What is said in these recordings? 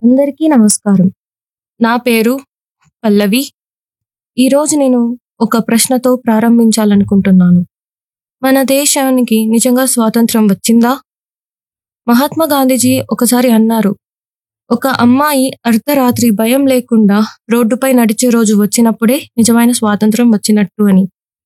అందరికీ నమస్కారం నా పేరు పల్లవి ఈరోజు నేను ఒక ప్రశ్నతో ప్రారంభించాలనుకుంటున్నాను మన దేశానికి నిజంగా స్వాతంత్రం వచ్చిందా మహాత్మా గాంధీజీ ఒకసారి అన్నారు ఒక అమ్మాయి అర్ధరాత్రి భయం లేకుండా రోడ్డుపై నడిచే రోజు వచ్చినప్పుడే నిజమైన స్వాతంత్రం వచ్చినట్టు అని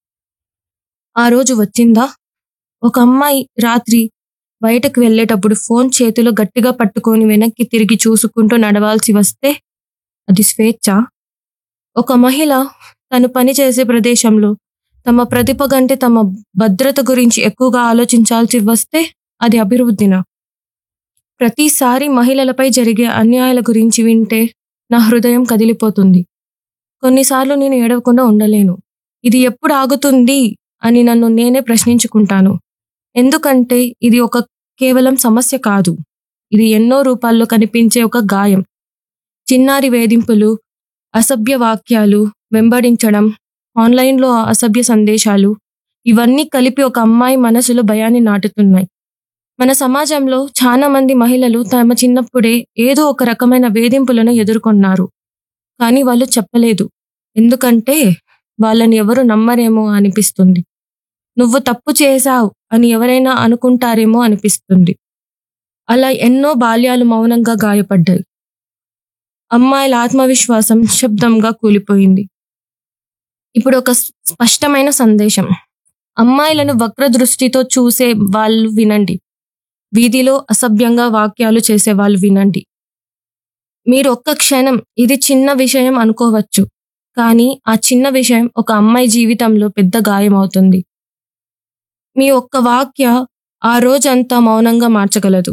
ఆ రోజు వచ్చిందా ఒక అమ్మాయి రాత్రి బయటకు వెళ్ళేటప్పుడు ఫోన్ చేతిలో గట్టిగా పట్టుకొని వెనక్కి తిరిగి చూసుకుంటూ నడవాల్సి వస్తే అది స్వేచ్ఛ ఒక మహిళ తను పనిచేసే ప్రదేశంలో తమ ప్రతిభ కంటే తమ భద్రత గురించి ఎక్కువగా ఆలోచించాల్సి వస్తే అది అభివృద్ధినా ప్రతిసారి మహిళలపై జరిగే అన్యాయాల గురించి వింటే నా హృదయం కదిలిపోతుంది కొన్నిసార్లు నేను ఏడవకుండా ఉండలేను ఇది ఎప్పుడు ఆగుతుంది అని నన్ను నేనే ప్రశ్నించుకుంటాను ఎందుకంటే ఇది ఒక కేవలం సమస్య కాదు ఇది ఎన్నో రూపాల్లో కనిపించే ఒక గాయం చిన్నారి వేధింపులు అసభ్య వాక్యాలు వెంబడించడం ఆన్లైన్లో అసభ్య సందేశాలు ఇవన్నీ కలిపి ఒక అమ్మాయి మనసులో భయాన్ని నాటుతున్నాయి మన సమాజంలో చాలా మంది మహిళలు తమ చిన్నప్పుడే ఏదో ఒక రకమైన వేధింపులను ఎదుర్కొన్నారు కానీ వాళ్ళు చెప్పలేదు ఎందుకంటే వాళ్ళని ఎవరు నమ్మరేమో అనిపిస్తుంది నువ్వు తప్పు చేశావు అని ఎవరైనా అనుకుంటారేమో అనిపిస్తుంది అలా ఎన్నో బాల్యాలు మౌనంగా గాయపడ్డాయి అమ్మాయిల ఆత్మవిశ్వాసం శబ్దంగా కూలిపోయింది ఇప్పుడు ఒక స్పష్టమైన సందేశం అమ్మాయిలను వక్ర దృష్టితో చూసే వాళ్ళు వినండి వీధిలో అసభ్యంగా వాక్యాలు చేసే వాళ్ళు వినండి మీరు ఒక్క క్షణం ఇది చిన్న విషయం అనుకోవచ్చు కానీ ఆ చిన్న విషయం ఒక అమ్మాయి జీవితంలో పెద్ద గాయం అవుతుంది మీ ఒక్క వాక్య ఆ రోజంతా మౌనంగా మార్చగలదు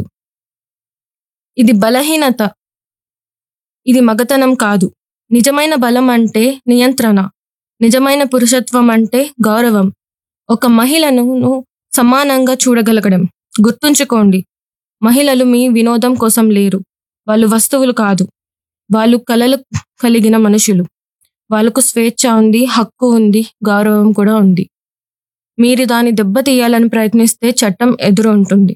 ఇది బలహీనత ఇది మగతనం కాదు నిజమైన బలం అంటే నియంత్రణ నిజమైన పురుషత్వం అంటే గౌరవం ఒక మహిళను సమానంగా చూడగలగడం గుర్తుంచుకోండి మహిళలు మీ వినోదం కోసం లేరు వాళ్ళు వస్తువులు కాదు వాళ్ళు కలలు కలిగిన మనుషులు వాళ్ళకు స్వేచ్ఛ ఉంది హక్కు ఉంది గౌరవం కూడా ఉంది మీరు దాన్ని దెబ్బతీయాలని ప్రయత్నిస్తే చట్టం ఎదురు ఉంటుంది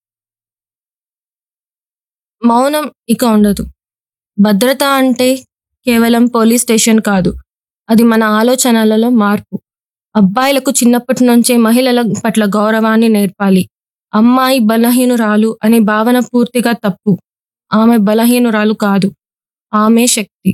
మౌనం ఇక ఉండదు భద్రత అంటే కేవలం పోలీస్ స్టేషన్ కాదు అది మన ఆలోచనలలో మార్పు అబ్బాయిలకు చిన్నప్పటి నుంచే మహిళల పట్ల గౌరవాన్ని నేర్పాలి అమ్మాయి బలహీనురాలు అనే భావన పూర్తిగా తప్పు ఆమె బలహీనురాలు కాదు ఆమె శక్తి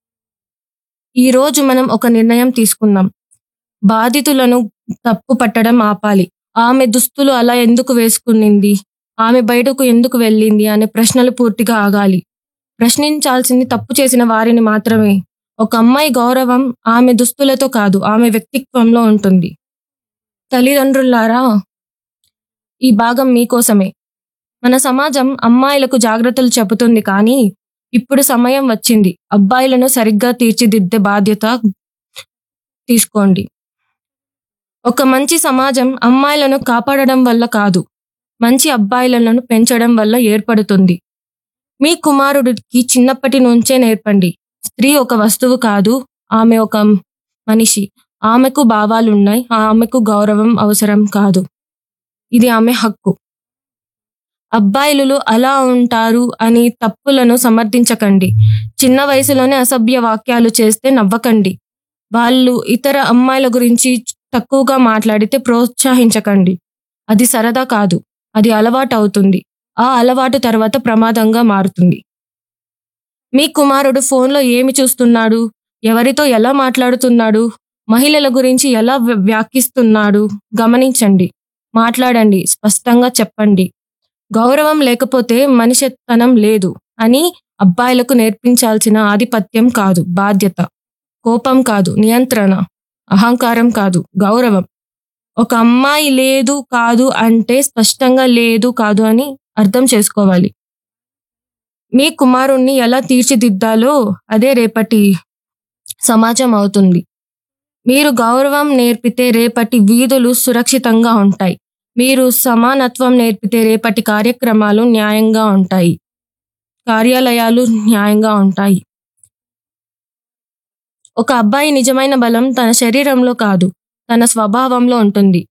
ఈరోజు మనం ఒక నిర్ణయం తీసుకుందాం బాధితులను తప్పు పట్టడం ఆపాలి ఆమె దుస్తులు అలా ఎందుకు వేసుకునింది ఆమె బయటకు ఎందుకు వెళ్ళింది అనే ప్రశ్నలు పూర్తిగా ఆగాలి ప్రశ్నించాల్సింది తప్పు చేసిన వారిని మాత్రమే ఒక అమ్మాయి గౌరవం ఆమె దుస్తులతో కాదు ఆమె వ్యక్తిత్వంలో ఉంటుంది తల్లిదండ్రులారా ఈ భాగం మీకోసమే మన సమాజం అమ్మాయిలకు జాగ్రత్తలు చెబుతుంది కానీ ఇప్పుడు సమయం వచ్చింది అబ్బాయిలను సరిగ్గా తీర్చిదిద్దే బాధ్యత తీసుకోండి ఒక మంచి సమాజం అమ్మాయిలను కాపాడడం వల్ల కాదు మంచి అబ్బాయిలను పెంచడం వల్ల ఏర్పడుతుంది మీ కుమారుడికి చిన్నప్పటి నుంచే నేర్పండి స్త్రీ ఒక వస్తువు కాదు ఆమె ఒక మనిషి ఆమెకు భావాలున్నాయి ఆమెకు గౌరవం అవసరం కాదు ఇది ఆమె హక్కు అబ్బాయిలు అలా ఉంటారు అని తప్పులను సమర్థించకండి చిన్న వయసులోనే అసభ్య వాక్యాలు చేస్తే నవ్వకండి వాళ్ళు ఇతర అమ్మాయిల గురించి తక్కువగా మాట్లాడితే ప్రోత్సహించకండి అది సరదా కాదు అది అలవాటు అవుతుంది ఆ అలవాటు తర్వాత ప్రమాదంగా మారుతుంది మీ కుమారుడు ఫోన్లో ఏమి చూస్తున్నాడు ఎవరితో ఎలా మాట్లాడుతున్నాడు మహిళల గురించి ఎలా వ్యాఖ్యిస్తున్నాడు గమనించండి మాట్లాడండి స్పష్టంగా చెప్పండి గౌరవం లేకపోతే మనిషితనం లేదు అని అబ్బాయిలకు నేర్పించాల్సిన ఆధిపత్యం కాదు బాధ్యత కోపం కాదు నియంత్రణ అహంకారం కాదు గౌరవం ఒక అమ్మాయి లేదు కాదు అంటే స్పష్టంగా లేదు కాదు అని అర్థం చేసుకోవాలి మీ కుమారుణ్ణి ఎలా తీర్చిదిద్దాలో అదే రేపటి సమాజం అవుతుంది మీరు గౌరవం నేర్పితే రేపటి వీధులు సురక్షితంగా ఉంటాయి మీరు సమానత్వం నేర్పితే రేపటి కార్యక్రమాలు న్యాయంగా ఉంటాయి కార్యాలయాలు న్యాయంగా ఉంటాయి ఒక అబ్బాయి నిజమైన బలం తన శరీరంలో కాదు తన స్వభావంలో ఉంటుంది